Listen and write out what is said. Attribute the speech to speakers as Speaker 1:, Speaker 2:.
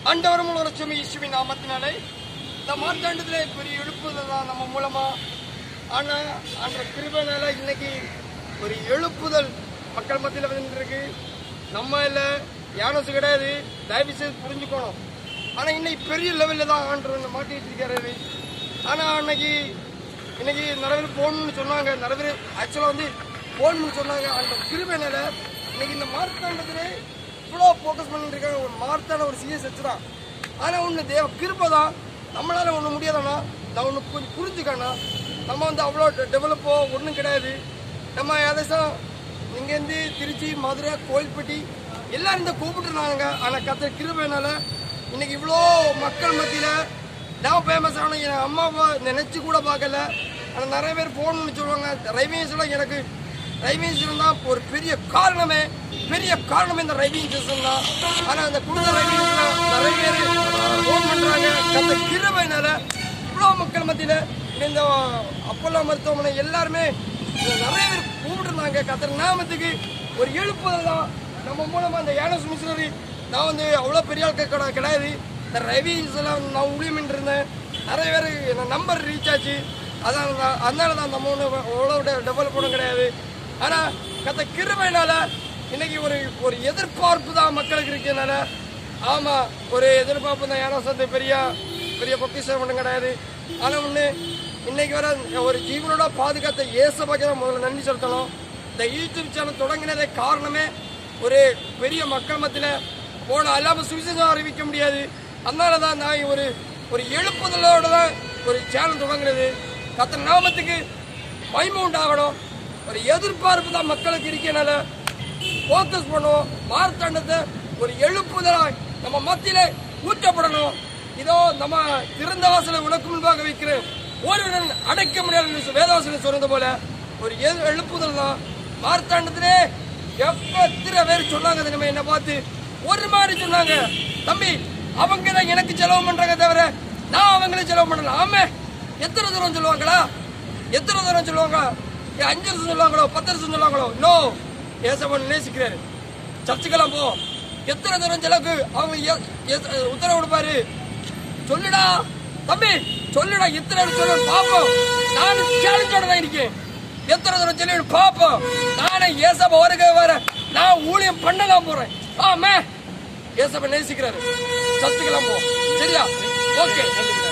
Speaker 1: ஆண்டவரும் லட்சுமி இயேசுவின் நாமத்தினாலே இந்த மார்த்தாண்டத்திலே பெரிய எழுப்புதல் தான் நம்ம மூலமா ஆனா அந்த கிருபைனால இன்னைக்கு ஒரு எழுப்புதல் மக்கள் மத்தியில் வந்துருக்கு நம்ம இல்ல யானசு கிடையாது தயவு செய்து புரிஞ்சுக்கணும் ஆனா இன்னைக்கு பெரிய லெவல்ல தான் ஆண்டவர் மாட்டிட்டு இருக்காரு ஆனா அன்னைக்கு இன்னைக்கு நிறைய பேர் போகணும்னு சொன்னாங்க நிறைய பேர் ஆக்சுவலாக வந்து போகணும்னு சொன்னாங்க அந்த கிருபைனால இன்னைக்கு இந்த மார்த்தாண்டத்திலே இவ்வளோ ஃபோக்கஸ் பண்ணிட்டு இருக்காங்க ஒரு மார்த்தான ஒரு சிஎஸ் தான் ஆனால் ஒன்று தேவ கிருபை தான் நம்மளால ஒன்று முடியாதாண்ணா நான் ஒன்று கொஞ்சம் புரிஞ்சுக்கண்ணா நம்ம வந்து அவ்வளோ டெவலப்போ ஒன்றும் கிடையாது நம்ம ஏதாச்சும் இங்கேருந்து திருச்சி மதுரை கோயில்பட்டி எல்லாரும் இந்த கூப்பிட்டுருந்தாங்க ஆனால் கத்த கிருபைனால இன்னைக்கு இவ்வளோ மக்கள் மத்தியில் நான் ஃபேமஸ் ஆனால் என் அம்மாவை நினைச்சு கூட பார்க்கல ஆனால் நிறைய பேர் போகணும்னு சொல்லுவாங்க ரயில்வேஸ்லாம் எனக்கு ரயில்வேஸ்லாம் தான் ஒரு பெரிய காரணமே பெரிய காரணமே இந்த ரயில்வே சிஸ்டம் தான் ஆனால் அந்த குடும்ப ரயில்வேஸ்ல நிறைய பேர் ஃபோன் பண்ணுறாங்க அந்த கிருபைனால இவ்வளோ மக்கள் மத்தியில் இந்த அப்போலோ மருத்துவமனை எல்லாருமே நிறைய பேர் கூப்பிட்டுருந்தாங்க கத்தர் நாமத்துக்கு ஒரு எழுப்புதல் தான் நம்ம மூலமாக அந்த ஏனஸ் மிஷினரி நான் வந்து அவ்வளோ பெரிய ஆட்கள் கிடை- கிடையாது இந்த ரவிஸ் எல்லாம் நான் ஊழியம் இருந்தேன் நிறைய பேர் என் நம்பர் ரீச் ஆச்சு அதான் நான் அதனால தான் நம்ம ஒன்று அவ்வளோ டெவலப் பண்ண கிடையாது ஆனால் கத்த கிருபைனால இன்னைக்கு ஒரு ஒரு எதிர்பார்ப்பு தான் மக்களுக்கு இருக்கனால ஆமாம் ஒரு எதிர்பார்ப்பு தான் ஏன்னா சந்தை பெரிய பெரிய பொக்கிஷம் ஒன்றும் கிடையாது ஆனால் ஒன்று இன்னைக்கு வர ஒரு ஜீவனோட பாதுகாத்த ஏசபாக்கு தான் முதல்ல நன்றி செலுத்தணும் இந்த யூடியூப் சேனல் தொடங்கினதே காரணமே ஒரு பெரிய மக்கள் மத்தியில் போன அல்லாம சுவிசேஷம் அறிவிக்க முடியாது அதனால தான் நான் ஒரு ஒரு எழுப்புதலோட தான் ஒரு சேனல் தொடங்குறது கத்த நாமத்துக்கு மகிமை உண்டாகணும் ஒரு எதிர்பார்ப்பு தான் மக்களுக்கு இருக்கனால ஃபோக்கஸ் பண்ணுவோம் மார்த்தாண்டத்தை ஒரு எழுப்புதலாய் நம்ம மத்தியில ஊற்றப்படணும் இதோ நம்ம திறந்த வாசலை உனக்கு முன்பாக வைக்கிறேன் ஒருவன் அடைக்க முடியாது வேதவாசனை சொன்னது போல ஒரு எ- எழுப்புதல் தான் மார்த்தாண்டத்திலே எப்ப எத்தனை பேர் சொன்னாங்க தெரியுமா என்ன பார்த்து ஒரு மாதிரி சொன்னாங்க தம்பி அவங்க தான் எனக்கு செலவு பண்றாங்க தவிர நான் அவங்கள செலவு பண்ணல ஆமே எத்தனை தூரம் சொல்லுவாங்களா எத்தனை தூரம் சொல்லுவாங்க ஏன் அஞ்சு வருஷம் சொல்லுவாங்களோ பத்து வருஷம் சொல்லுவாங்களோ நோ ஏசவன் நேசிக்கிறாரு சர்ச்சுக்கெல்லாம் போ எத்தனை தூரம் செலவுக்கு அவங்க எ- எ- உத்தரவு கொடுப்பாரு சொல்லுடா தம்பி சொல்லுடா எத்தனை சொல்லு பாப்போம் நான் சேலஞ்சோட தான் இருக்கேன் எத்தனை தூரம் சொல்லி பாப்போம் நானே ஏசப்ப வருக வர நான் ஊழியம் பண்ணலாம் போறேன் ஆமே ஏசப்ப நேசிக்கிறாரு சத்துக்கெல்லாம் போ சரியா ஓகே